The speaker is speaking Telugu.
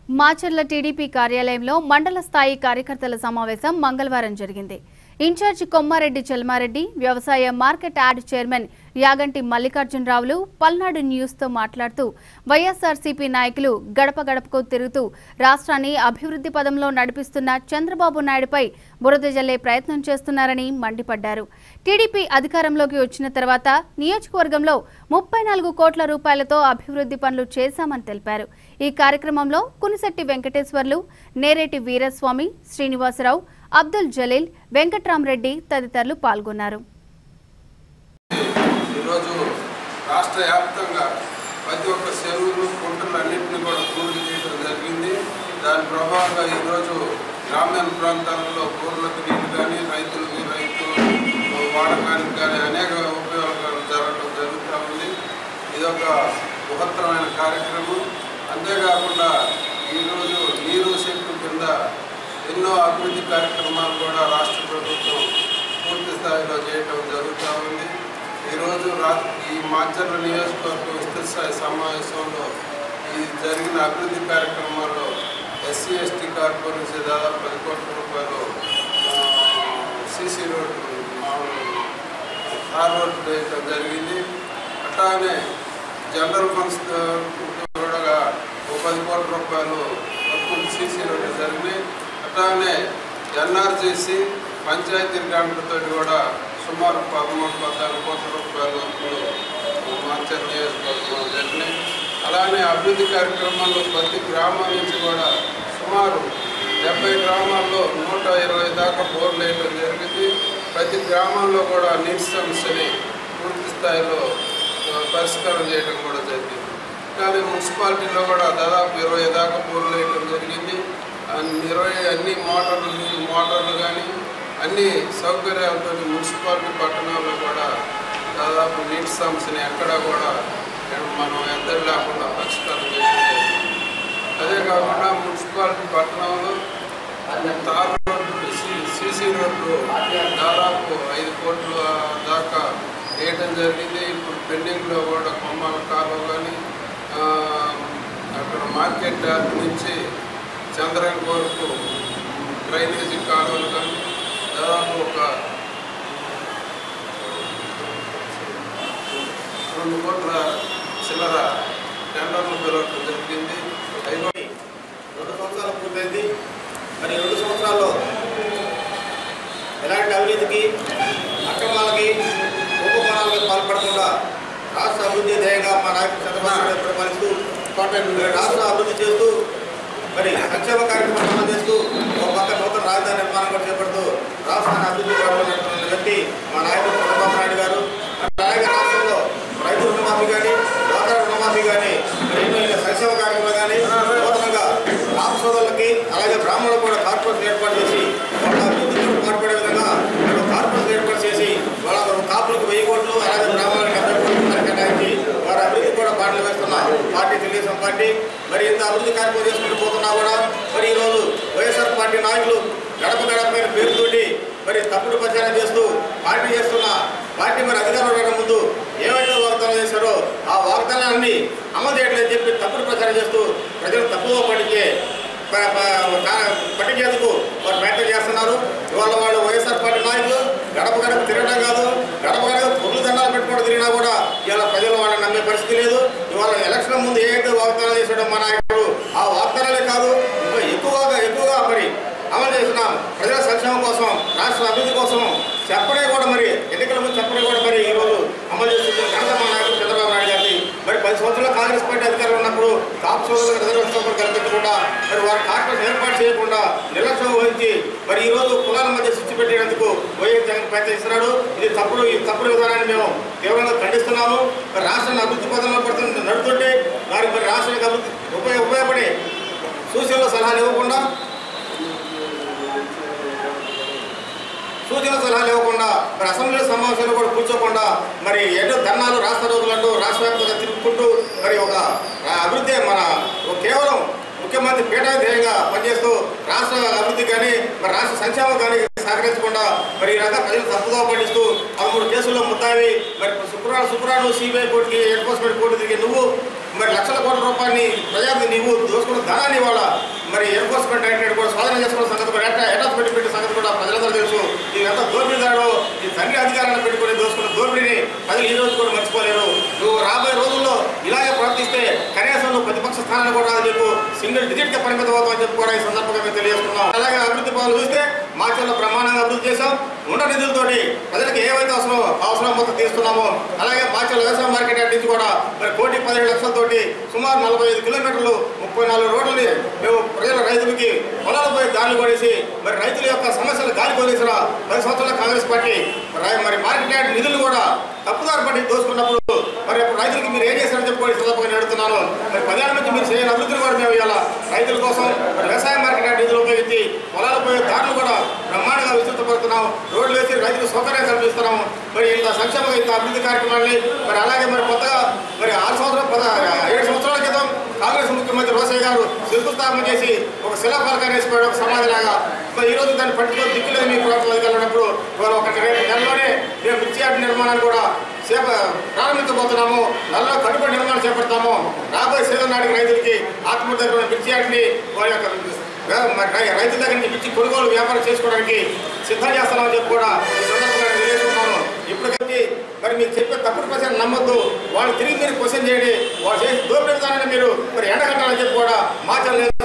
మాచర్ల టీడీపీ కార్యాలయంలో మండల స్థాయి కార్యకర్తల సమావేశం మంగళవారం జరిగింది ఇన్ఛార్జి కొమ్మారెడ్డి చెల్మారెడ్డి వ్యవసాయ మార్కెట్ యార్డ్ చైర్మన్ యాగంటి మల్లికార్జునరావులు పల్నాడు న్యూస్తో మాట్లాడుతూ వైఎస్ఆర్సీపీ నాయకులు గడప గడపకు తిరుగుతూ రాష్ట్రాన్ని అభివృద్ధి పదంలో నడిపిస్తున్న చంద్రబాబు నాయుడుపై బురద జల్లే ప్రయత్నం చేస్తున్నారని మండిపడ్డారు టీడీపీ అధికారంలోకి వచ్చిన తర్వాత నియోజకవర్గంలో ముప్పై నాలుగు కోట్ల రూపాయలతో అభివృద్ధి పనులు చేశామని తెలిపారు ఈ కార్యక్రమంలో కునిశెట్టి వెంకటేశ్వర్లు నేరేటి వీరస్వామి శ్రీనివాసరావు అబ్దుల్ జలీల్ వెంకట్రామరెడ్డి తదితరులు పాల్గొన్నారు ఈరోజు రాష్ట్ర వ్యాప్తంగా ప్రతి ఒక్క చెరువులు కుంటలు అన్నింటినీ కూడా పూర్తి చేయడం జరిగింది దాని ప్రభావంగా ఈరోజు గ్రామీణ ప్రాంతాలలో ఊర్లకు నీళ్ళు కానీ రైతులకి రైతు వాడకానికి కానీ అనేక ఉపయోగాలు జరగడం జరుగుతూ ఉంది ఇదొక బృహత్తరమైన కార్యక్రమం అంతేకాకుండా ఈరోజు నీరు శక్తి కింద ఎన్నో అభివృద్ధి కార్యక్రమాలు కూడా రాష్ట్ర ప్రభుత్వం పూర్తి స్థాయిలో చేయటం జరుగుతూ ఉంది ఈరోజు రా ఈ మాచర్ల నియోజకవర్గ విస్తృత స్థాయి సమావేశంలో ఈ జరిగిన అభివృద్ధి కార్యక్రమాల్లో ఎస్సీ ఎస్టీ కార్పొరేషన్ దాదాపు పది కోట్ల రూపాయలు సీసీ రోడ్డు మామూలు తార్ రోడ్డు వేయటం జరిగింది అట్లానే జనరల్ ఫండ్స్ కూడా ఒక పది కోట్ల రూపాయలు మొత్తం సీసీ రోడ్డు జరిగినాయి అట్లానే ఎన్ఆర్జీసీ పంచాయతీ గ్రాంట్లతో కూడా సుమారు పదమూడు పద్నాలుగు కోట్ల రూపాయలు ఇప్పుడు మాచర్ నియోజకవర్గంలో జరిగినాయి అలానే అభివృద్ధి కార్యక్రమాల్లో ప్రతి గ్రామం నుంచి కూడా సుమారు డెబ్బై గ్రామాల్లో నూట ఇరవై దాకా బోర్లు వేయడం జరిగింది ప్రతి గ్రామంలో కూడా నీటి సమస్యని పూర్తి స్థాయిలో ఆ, పరిష్కారం చేయడం కూడా జరిగింది కానీ మున్సిపాలిటీలో కూడా దాదాపు ఇరవై దాకా బోర్లు వేయడం జరిగింది అన్ని- ఇరవై అన్ని మోటార్లు నీళ్ళు మోటార్లు కానీ అన్ని సౌకర్యాలతో మున్సిపాలిటీ పట్టణాల్లో కూడా దాదాపు నీటి సమస్యని ఎక్కడా కూడా మనం ఎద్దరు లేకుండా పరిష్కారం చేయడం జరిగింది అదే కాకుండా మున్సిపాలిటీ పట్టణంలో తార్ రోడ్లు సీసీ రోడ్లు దాదాపు ఐదు కోట్ల దాకా వేయడం జరిగింది ఇప్పుడు పెండింగ్లో కూడా కొమ్మాల కాలువ కానీ ఆ, అక్కడ మార్కెట్ యార్డ్ నుంచి చంద్రన్ వరకు డ్రైనేజీ కాలువలు కానీ దాదాపు ఒక రెండు కోట్ల చిల్లర టెండర్లు పిలవడం జరిగింది అవి కూడా రెండు సంవత్సరాలు పూర్తయింది మరి రెండు సంవత్సరాల్లో ఎలాంటి అవినీతికి అక్రమాలకి ఉపమానాలకు పాల్పడకుండా రాష్ట్ర అభివృద్ధి ధ్యేయంగా మా నాయకుడు చంద్రబాబు నాయుడు పరిపాలిస్తూ మరి రాష్ట్ర అభివృద్ధి చేస్తూ మరి సంక్షేమ కార్యక్రమాలు అమలు చేస్తూ ఒక పక్క నూతన రాజధాని నిర్మాణం కూడా చేపడుతూ రాష్ట్రాన్ని అభివృద్ధి పడుతున్నటువంటి వ్యక్తి మా నాయకుడు చంద్రబాబు నాయుడు గారు మరి అలాగే రాష్ట్రంలో రైతు రుణమాఫీ కానీ డ్వాక్రా రుణమాఫీ కానీ మరి ఎన్నో ఇళ్ళ సంక్షేమ కార్యక్రమాలు కానీ నూతనంగా కాపు సోదరులకి అలాగే బ్రాహ్మణులకు కూడా కార్పొరేషన్ ఏర్పాటు చేసి వాళ్ళ అభివృద్ధికి పాటుపడే విధంగా మేము కార్పొరేషన్ ఏర్పాటు చేసి వాళ్ళ కాపులకు వెయ్యి కోట్లు అలాగే బ్రాహ్మణులకు డెబ్బై కోట్లు మరి కేటాయించి వారి అభివృద్ధి కూడా పాటలు వేస్తున్న పార్టీ తెలుగుదేశం పార్టీ మరి ఇంత అభివృద్ధి కార్యక్రమం చేసుకుంటూ పోతున్నా కూడా మరి ఈరోజు వైఎస్ఆర్ పార్టీ నాయకులు గడప గడపైన పేరుతోటి మరి తప్పుడు ప్రచారం చేస్తూ పార్టీ చేస్తున్న పార్టీ మరి అధికారంలో రావడం ముందు ఏవైతే వాగ్దానాలు చేశారో ఆ వాగ్దానాన్ని అమలు చేయట్లేదని చెప్పి తప్పుడు ప్రచారం చేస్తూ ప్రజలు తప్పుగా పట్టించే ప- ప- కా- పట్టించేందుకు వారు ప్రయత్నం చేస్తున్నారు ఇవాళ వాళ్ళు వైఎస్ఆర్ పార్టీ నాయకులు గడప గడప తిరగడం కాదు గడప గడప పొర్లు దండాలు పెట్టుకోవడం తిరిగినా కూడా ఇవాళ ప్రజలు వాళ్ళని నమ్మే పరిస్థితి లేదు ఇవాళ ఎలక్షన్ ముందు ఏదైతే వాగ్దానాలు చేసాడో మా నాయకుడు ఆ వాగ్దానాలే కాదు ఇంకా ఎక్కువగా ఎక్కువగా మరి అమలు చేస్తున్నాం ప్రజల సంక్షేమం కోసం రాష్ట్ర అభివృద్ధి కోసం చెప్పడే కూడా మరి ఎన్నికల ముందు చెప్పడే కూడా మరి ఈరోజు అమలు చేస్తుంది ఘనత మా నాయకుడు చంద్రబాబు నాయుడు గారిని మరి పది సంవత్సరాలు కాంగ్రెస్ పార్టీ అధికారంలో ఉన్నప్పుడు కాపు సోదరులకు రిజర్వేషన్ కూడా కల్పించకుండా మరి వారి కార్పొరేషన్ ఏర్పాటు చేయకుండా నిర్లక్ష్యం వహించి మరి ఈ రోజు కులాల మధ్య స్విచ్ పెట్టేందుకు వైఎస్ జగన్ ప్రయత్నిస్తున్నాడు ఇది తప్పుడు ఈ తప్పుడు విధానాన్ని మేము తీవ్రంగా ఖండిస్తున్నాము మరి రాష్ట్రాన్ని అభివృద్ధి పదంలో పడుతున్న నడుతుంటే వారికి మరి రాష్ట్రానికి అభివృద్ధి ఉపయోగ ఉపయోగపడే సూచనలు సలహాలు ఇవ్వకుండా సూచన సలహాలు ఇవ్వకుండా మరి అసెంబ్లీ సమావేశాలు కూడా కూర్చోకుండా మరి ఎన్నో ధర్నాలు రాష్ట్ర రోజులంటూ రాష్ట్ర వ్యాప్తంగా తిరుగుకుంటూ మరి ఒక ఆ, అభివృద్ధి మన ఒక కేవలం ముఖ్యమంత్రి పీఠా ధ్యేయంగా పనిచేస్తూ రాష్ట్ర అభివృద్ధి కానీ మరి రాష్ట్ర సంక్షేమం కానీ సహకరించకుండా మరి ఈ రకంగా ప్రజలు తప్పుగా పట్టిస్తూ పదమూడు కేసుల్లో ముద్దావి మరి శుక్రవారం శుక్రవారం సిబిఐ కోర్టుకి ఎన్ఫోర్స్మెంట్ కోర్టు తిరిగి నువ్వు మరి లక్షల కోట్ల రూపాయలని ప్రజాతి నీవు దోసుకున్న ధనాన్ని ఇవాళ మరి ఎన్ఫోర్స్మెంట్ డైరెక్టరేట్ కూడా స్వాధీనం చేసుకున్న సంగతి కూడా ఎట్లా ఎట్లా పెట్టి పెట్టిన సంగతి కూడా ప్రజలందరూ తెలుసు ఈ ఎంత దోపిడీదాడు ఈ తండ్రి అధికారాన్ని పెట్టుకుని దోసుకున్న దోపిడీని ప్రజలు ఈ రోజు కూడా మర్చిపోలేరు నువ్వు రాబోయే రోజుల్లో ఇలాగే ప్రవర్తిస్తే కనీసం నువ్వు ప్రతిపక్ష స్థానాన్ని కూడా రాదని చెప్పు సింగిల్ డిజిట్ గా పరిమితం అవుతామని చెప్పి కూడా ఈ సందర్భంగా మేము తెలియజేస్తున్నాం అలాగే అభివృద్ధి పనులు చూస్తే మాచల్లో బ్రహ్మాండంగా అభివృద్ధి చేశాం ఉండ నిధులతోటి ప్రజలకు ఏవైతే అవసరం అవసరం మొత్తం తీస్తున్నామో అలాగే మాచల్ వ్యవసాయ మార్కెట్ యార్డ్ నుంచి కూడా మరి కోటి పదిహేడు లక్షలతోటి సుమారు నలభై ఐదు కిలోమీటర్లు ముప్పై నాలుగు రోడ్లని మేము ప్రజల రైతులకి పొలాలు పోయి దారులు కొనేసి మరి రైతుల యొక్క సమస్యలు గాలి కొనేసిన పది సంవత్సరాల కాంగ్రెస్ పార్టీ రై- మరి మార్కెట్ యార్డ్ నిధులు కూడా తప్పుదారి పట్టి దోసుకున్నప్పుడు మరి ఇప్పుడు రైతులకి మీరు ఏం చేశారని చెప్పి కూడా ఈ సందర్భంగా నేను అడుగుతున్నాను మరి పదేళ్ళ నుంచి మీరు చేయని అభివృద్ధిని కూడా మేము ఇవాళ రైతుల కోసం మరి వ్యవసాయ మార్కెట్ యార్డ్ నిధులు ఉపయోగించి పొలాలు పోయే దారులు కూడా బ్రహ్మాండంగా విస్తృతపడుతున్నాం రోడ్లు వేసి రైతులకు సౌకర్యం కల్పిస్తున్నాం మరి ఇంత సంక్షేమ ఇంత అభివృద్ధి కార్యక్రమాన్ని మరి అలాగే మరి కొత్తగా మరి ఆరు సంవత్సరాల పద ఏడు సంవత్సరాల క్రితం కాంగ్రెస్ ముఖ్యమంత్రి రోసయ్య గారు శంకుస్థాపన చేసి ఒక శిలాఫలకాన్ని వేసిపోయాడు ఒక సమాధిలాగా మరి ఈ రోజు దాన్ని పట్టుకొని దిక్కులేదు మీ ప్రభుత్వం వెళ్ళినప్పుడు ఇవాళ ఒక రేపు నెలలోనే మేము మిర్చి యార్డ్ నిర్మాణాన్ని కూడా సేప ప్రారంభించబోతున్నాము నెలలో కట్టుబడి నిర్మాణం చేపడతాము రాబోయే సీజన్ నాటికి రైతులకి ఆత్మహత్య మిర్చి యార్డ్ని వారి యొక్క వే- మరి రై- రైతుల దగ్గర నుంచి మిర్చి కొనుగోలు వ్యాపారం చేసుకోవడానికి సిద్ధం చేస్తామని చెప్పి కూడా ఈ సందర్భంగా నేను తెలియజేస్తున్నాను ఇప్పటికీ మరి మీరు చెప్పే తప్పుడు ప్రశ్న నమ్మొద్దు వాళ్ళు తిరిగి మీరు క్వశ్చన్ చేయండి వాళ్ళు చేసి దోపిడీ విధానాన్ని మీరు మరి ఎండగట్టాలని చెప్పి కూడా మాట్లాడలేదు